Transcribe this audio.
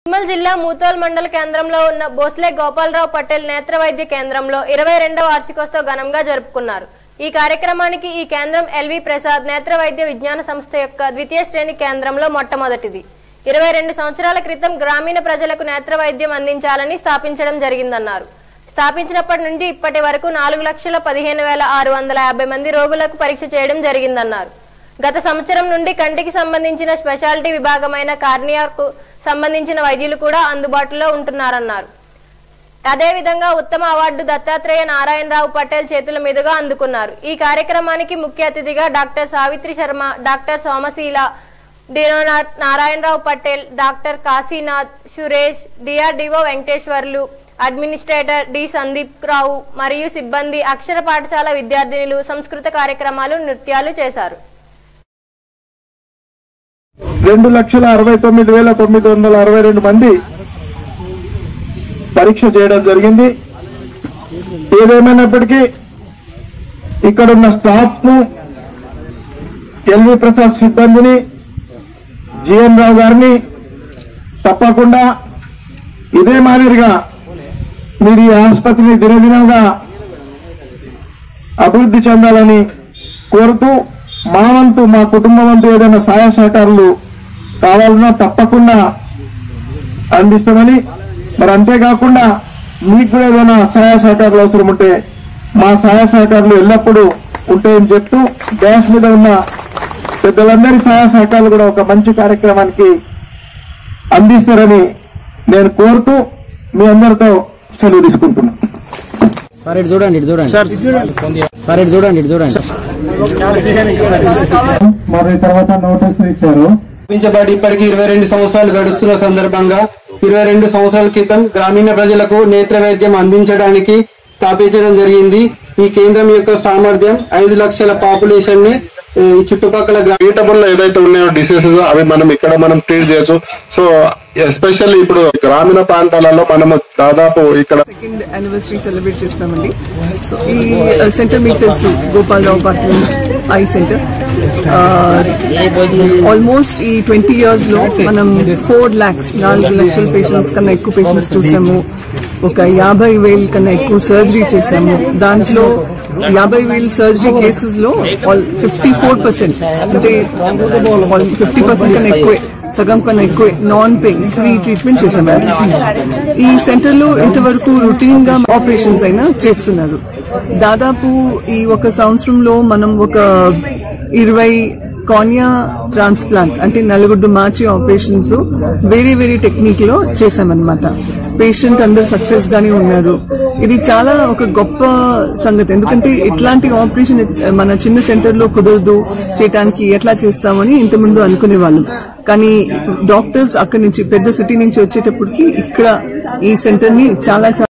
నిర్మల్ జిల్లా మూతోల్ మండల కేంద్రంలో ఉన్న భోస్లే గోపాలరావు పటేల్ నేత్ర వైద్య కేంద్రంలో ఇరవై రెండవ వార్షికోత్సవ ఘనంగా జరుపుకున్నారు ఈ కార్యక్రమానికి ఈ కేంద్రం ఎల్వి ప్రసాద్ నేత్ర వైద్య విజ్ఞాన సంస్థ యొక్క ద్వితీయ శ్రేణి కేంద్రంలో మొట్టమొదటిది ఇరవై రెండు సంవత్సరాల క్రితం గ్రామీణ ప్రజలకు నేత్ర వైద్యం అందించాలని స్థాపించడం జరిగిందన్నారు స్థాపించినప్పటి నుండి ఇప్పటి వరకు నాలుగు లక్షల పదిహేను వేల ఆరు వందల యాభై మంది రోగులకు పరీక్ష చేయడం జరిగిందన్నారు గత సంవత్సరం నుండి కంటికి సంబంధించిన స్పెషాలిటీ విభాగమైన కార్నియాకు సంబంధించిన వైద్యులు కూడా అందుబాటులో ఉంటున్నారన్నారు అదేవిధంగా ఉత్తమ అవార్డు దత్తాత్రేయ నారాయణరావు పటేల్ చేతుల మీదుగా అందుకున్నారు ఈ కార్యక్రమానికి ముఖ్య అతిథిగా doctor Savitri Sharma doctor Somasila Dinonath Narayanarao Patel doctor Kashinath Suresh DRDO Venkateswarlu administrator D Sandeep Rao మరియు సిబ్బంది అక్షర పాఠశాల విద్యార్థినులు సంస్కృత కార్యక్రమాలు నృత్యాలు చేశారు రెండు లక్షల అరవై తొమ్మిది వేల తొమ్మిది వందల అరవై రెండు మంది పరీక్ష చేయడం జరిగింది ఏదేమైనప్పటికీ ఇక్కడున్న స్టాఫ్ ను ఎల్వి ప్రసాద్ సిబ్బందిని జిఎన్ రావు గారిని తప్పకుండా ఇదే మాదిరిగా మీరు ఈ ఆసుపత్రిని దినదినంగా అభివృద్ధి చెందాలని కోరుతూ మా వంతు మా కుటుంబం వంతు ఏదైనా సహాయ సహకారాలు కావాలన్నా తప్పకుండా అందిస్తామని మరి అంతేకాకుండా మీకు కూడా ఏదైనా సహాయ సహకారాలు అవసరం ఉంటే మా సహాయ సహకారాలు ఎల్లప్పుడూ ఉంటాయని చెప్తూ డ్యాష్ మీద ఉన్న పెద్దలందరి సహాయ సహకారాలు కూడా ఒక మంచి కార్యక్రమానికి అందిస్తారని నేను కోరుతూ మీ అందరితో సెలవు తీసుకుంటున్నాను సార్ ఇటు చూడండి ఇటు చూడండి సార్ ఇటు చూడండి ఇటు చూడండి మరి తర్వాత నోటీసులు ఇచ్చారు స్థాపించబడి ఇప్పటికి ఇరవై రెండు సంవత్సరాలు గడుస్తున్న సందర్భంగా ఇరవై రెండు సంవత్సరాల క్రితం గ్రామీణ ప్రజలకు నేత్ర వైద్యం అందించడానికి స్థాపించడం జరిగింది ఈ కేంద్రం యొక్క సామర్థ్యం ఐదు లక్షల పాపులేషన్ ని ఏ, ఈ చుట్టుపక్కల గ్రా- ట్రీటబుల్ ఏదైతే ఉన్నాయో డిసీజెస్ అవి మనం ఇక్కడ మనం ట్రీట్ చేయొచ్చు సో ఎస్పెషల్లీ ఇప్పుడు గ్రామీణ ప్రాంతాలలో మనము దాదాపు ఇక్కడ సెకండ్ యానివర్సరీ సెలబ్రేట్ చేస్తున్నామండి సో ఈ సెంటర్ మీకు తెలుసు Gopalarao Patil I centre almost ఈ ట్వంటీ ఇయర్స్ లో మనం ఫోర్ లాక్స్ నాలుగు లక్షల పేషెంట్స్ కన్నా ఎక్కువ పేషెంట్స్ చూసాము ఒక యాభై వేల కన్నా ఎక్కువ సర్జరీ చేశాము దాంట్లో యాభై వేల సర్జరీ కేసెస్ లో ఫిఫ్టీ ఫోర్ పర్సెంట్ అంటే ఫిఫ్టీ పర్సెంట్ కన్నా ఎక్కువే సగం కన్నా ఎక్కువ నాన్ పెయిన్ ఫ్రీ ట్రీట్మెంట్ చేశాము ఈ సెంటర్ లో ఇంతవరకు రొటీన్ గా ఆపరేషన్స్ అయినా చేస్తున్నారు దాదాపు ఈ ఒక సంవత్సరంలో మనం ఒక ఇరవై కార్నియా ట్రాన్స్ప్లాంట్ అంటే నలుగుడ్డు మార్చి ఆపరేషన్స్ వేరే వేరే టెక్నిక్ లో చేశామన్నమాట పేషెంట్ అందరు సక్సెస్ గానే ఉన్నారు ఇది చాలా ఒక గొప్ప సంగతి ఎందుకంటే ఇట్లాంటి ఆపరేషన్ మన చిన్న సెంటర్ లో కుదరదు చేయటానికి ఎట్లా చేస్తామని ఇంతకుముందు అనుకునే వాళ్ళం కానీ డాక్టర్స్ అక్కడి నుంచి పెద్ద సిటీ నుంచి వచ్చేటప్పటికి ఇక్కడ ఈ సెంటర్ ని చాలా చాలా